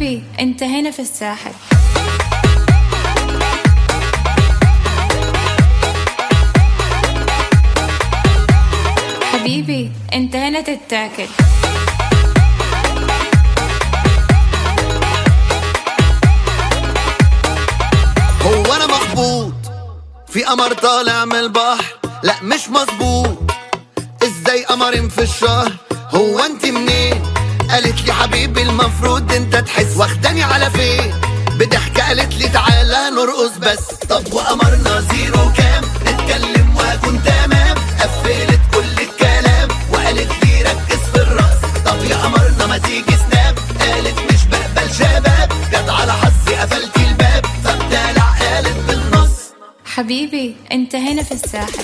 حبيبي انت هنا في الساحل حبيبي انت هنا تتاكل هو انا مخبوط في قمر طالع من البحر لا مش مظبوط ازاي قمرين في الشهر هو انت منين قالت لي حبيبي المفروض انت تحس واخداني على فين بضحكة قالت لي تعالى نرقص بس طب وقمرنا زيرو كام نتكلم واكون تمام قفلت كل الكلام وقالت لي ركز في الراس طب يا قمرنا ما تيجي سناب قالت مش بقبل شباب جت على حظي قفلتي الباب فبدالع قالت بالنص حبيبي انت هنا في الساحل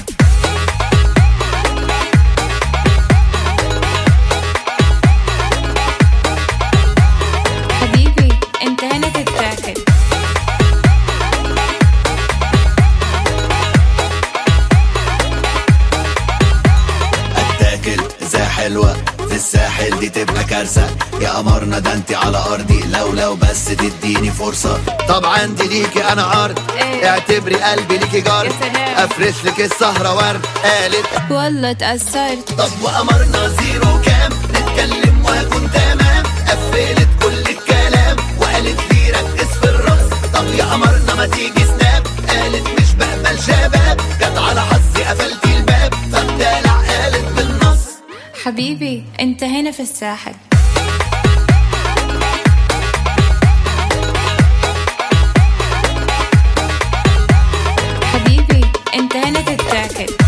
حبيبي انت هنا تتاكل اتاكل زي حلوة في الساحل دي تبقى كارثة يا قمرنا ده انت على ارضي لو لو بس تديني فرصة طب عندي ليكي انا عرض إيه؟ اعتبري قلبي ليكي جار يا سلام. افرش لك السهرة ورد قالت والله اتأثرت طب وقمرنا زيرو كام نتكلم واكون تمام قفلت كل الكلام وقالت لي ركز في الرقص طب يا قمرنا ما تيجي سناب قالت مش بقبل شباب جت على حظي قفلتي الباب فبدالع قالت بالنص حبيبي انت هنا في الساحل حبيبي انت هنا تتاكل